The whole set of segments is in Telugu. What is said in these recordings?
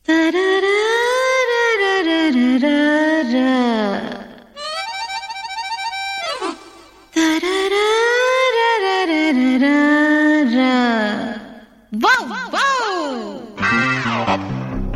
Wow, wow.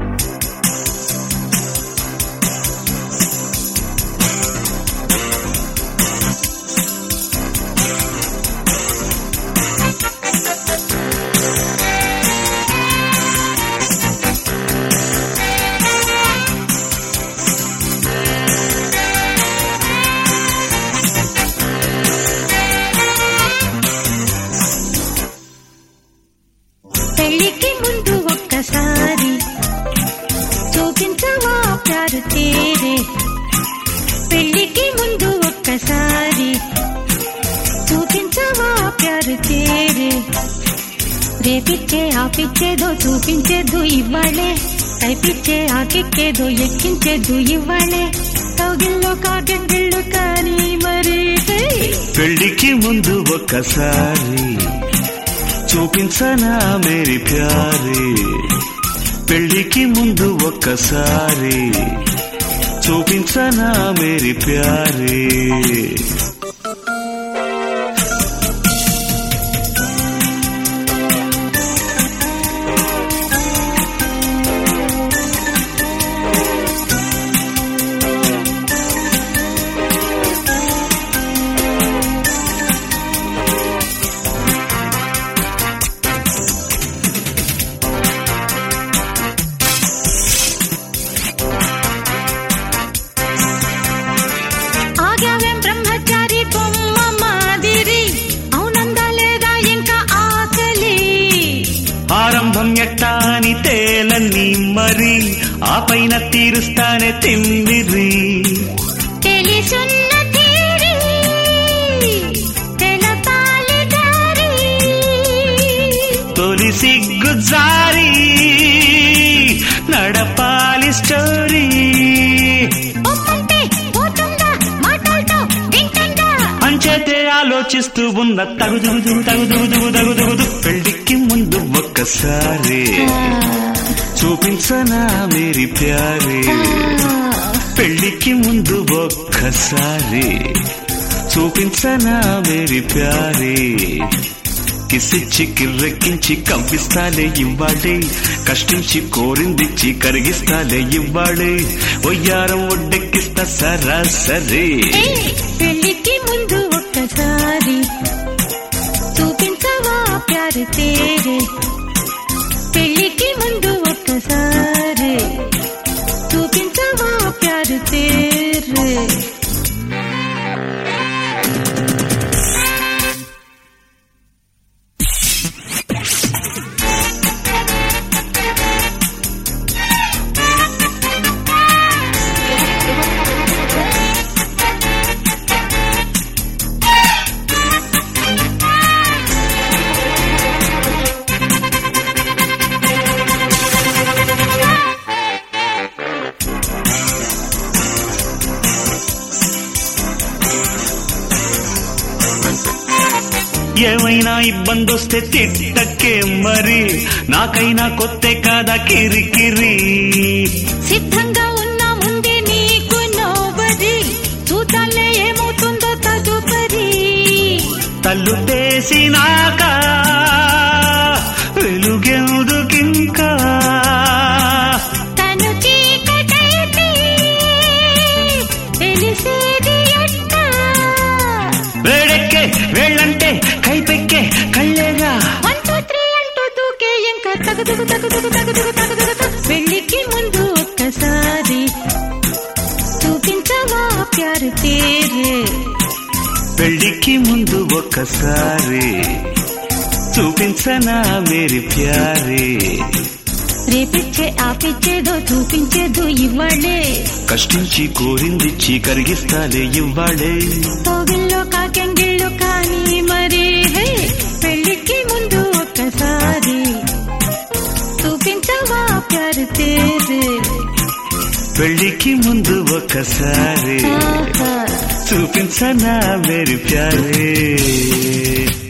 పెళ్లికి ముందు ఒక్కసారి చూపించవా ప్యారు తేరే పెళ్లికి ముందు ఒక్కసారి చూపించవా ప్యారు తేరే రేపిచ్చే ఆపిచ్చేదో చూపించేదు ఇవ్వాలే కైపిచ్చే ఆకెక్కేదో ఎక్కించేదు ఇవ్వాలే కౌగిల్లో కాకెంగిళ్ళు కానీ మరి హే. పెళ్లికి ముందు ఒక్కసారి చూపించనా మేరీ ప్యారి పెళ్లికి ముందు ఒక్కసారి చూపించనా మేరీ ప్యారి ఆగావేం బ్రహ్మచారి బొమ్మ మాదిరి అవునందా లేదా ఇంకా ఆకలి ఆరంభం ఎట్టా అని తేలని మరి ఆ పైన తీరుస్తానే తిమ్మిరి తెలిసున్న తీరి తెలపాలి దారి తొలి సిగ్గు జారి నడపాలి స్టోరీ ఒమ్మంటే పోతుందా మాటలతో వింటుందా అంచేతే ఆలోచిస్తూ ఉన్న తగుదుగుదు తగుదుగుదు తగుదుగుదు పెళ్లికి ముందు ఒక్కసారి చూపించనా మేరీ ప్యారి పెళ్లికి ముందు ఒక్కసారి చూపించనా మేరీ ప్యారి కిసిచ్చి కిర్రెక్కించి కంపిస్తాలే ఇవ్వాడే కష్టించి కోరిందిచ్చి కరిగిస్తాలే ఇవ్వాడే ఒయ్యారం ఒడ్డెక్కిస్తా సరాసరి ఏ, పెళ్లికి ముందు ఒక్కసారి చూపించవా ప్యారు తేరే పెళ్లికి ముందు ఒక్కసారి చూపించవా ప్యారు తేరే ఏమైనా ఇబ్బందొస్తే తిట్టకే మరి నాకైనా కొత్త కాదా కిరికిరి సిద్ధంగా ఉన్నా ముందే నీకు నోబది చూడాలే ఏమవుతుందో తదుపరి తల్లు తేసినాక వెలుగెందుకింకా తను చీకటైతే తెలిసేది ఎట్టా వేడెక్కే వేళ్ళంటే కైపెక్కే కళ్ళేగా వన్ టూ త్రీ అంటూ దూకే ఇంకా తగదుగు తగదుగు తగదుగు తగదుగు పెళ్లికి ముందు ఒక్కసారి చూపించవా ప్యారు తేరే పెళ్లికి ముందు ఒక్కసారి చూపించనా మేరీ ప్యారి రేపిచ్చే ఆపిచ్చేదో చూపించేదో ఇవ్వాలే కష్టించి కోరిందిచ్చి కరిగిస్తాలే ఇవ్వాడే పోగిల్లో కాకెంగిళ్ళు కానీ మరి హే, పెళ్లికి ముందు ఒక్కసారి చూపించవా ప్యారు తేరే పెళ్లికి ముందు ఒక్కసారి ఆహా చూపించనా మేరీ ప్యారే